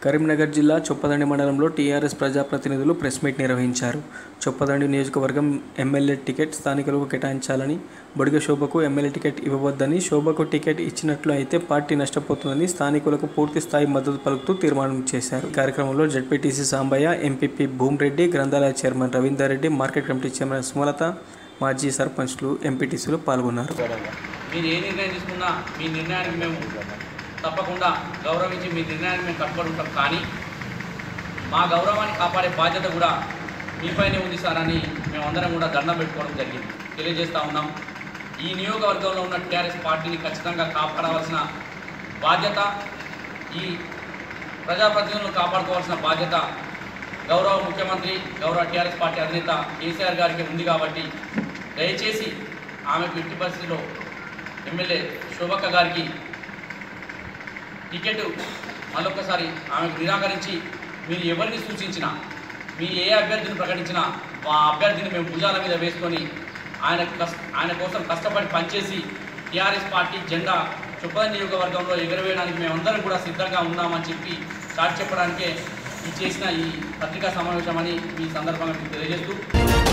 కరీంనగర్ జిల్లా చొప్పదండి మండలంలో టీఆర్ఎస్ ప్రజాప్రతినిధులు ప్రెస్ మీట్ నిర్వహించారు చొప్పదండి నియోజకవర్గం ఎమ్మెల్యే టికెట్ స్థానికులకు కేటాయించాలని బొడిగ శోభకు ఎమ్మెల్యే టికెట్ ఇవ్వవద్దని శోభకు టికెట్ ఇచ్చినట్లు అయితే పార్టీ నష్టపోతుందని స్థానికులకు పూర్తి స్థాయి మద్దతు పలుకుతూ తీర్మానం చేశారు ఈ కార్యక్రమంలో జడ్పీటీసీ సాంబయ్య ఎంపీపీ భూమిరెడ్డి గ్రంథాలయ chairman Ravinder Reddy market committee chairman Sumalatha మాజీ సర్పంచ్లు ఎంపీటీసీలు పాల్గొన్నారు మీరు ఏ నిర్ణయం తీసుకున్నా మీ నిర్ణయానికి మేము తప్పకుండా గౌరవించి మీ నిర్ణయానికి మేము కట్టుబడి ఉంటాం కానీ మా గౌరవాన్ని కాపాడే బాధ్యత కూడా మీపైనే ఉంది సార్ అని మేమందరం కూడా దండం పెట్టుకోవడం జరిగింది తెలియజేస్తా ఉన్నాం ఈ నియోజకవర్గంలో ఉన్న టీఆర్ఎస్ పార్టీని ఖచ్చితంగా కాపాడవలసిన బాధ్యత ఈ ప్రజాప్రతినిధులను కాపాడుకోవాల్సిన బాధ్యత గౌరవ ముఖ్యమంత్రి గౌరవ టీఆర్ఎస్ పార్టీ అధినేత కేసీఆర్ గారికి ఉంది కాబట్టి దయచేసి ఆమెకు ఇంటి పరిస్థితిలో ఎమ్మెల్యే శోభక్క గారికి టికెట్ మళ్ళొక్కసారి ఆమెకు నిరాకరించి మీరు ఎవరిని సూచించినా మీ ఏ అభ్యర్థిని ప్రకటించినా ఆ అభ్యర్థిని మేము భుజాల మీద వేసుకొని ఆయన కస్ ఆయన కోసం కష్టపడి పనిచేసి టీఆర్ఎస్ పార్టీ జెండా చుప్పద నియోజకవర్గంలో ఎగరవేయడానికి మేమందరం కూడా సిద్ధంగా ఉన్నామని చెప్పి చాటి చెప్పడానికే ఈ చేసిన ఈ పత్రికా సమావేశం అని ఈ సందర్భంగా మీకు తెలియజేస్తూ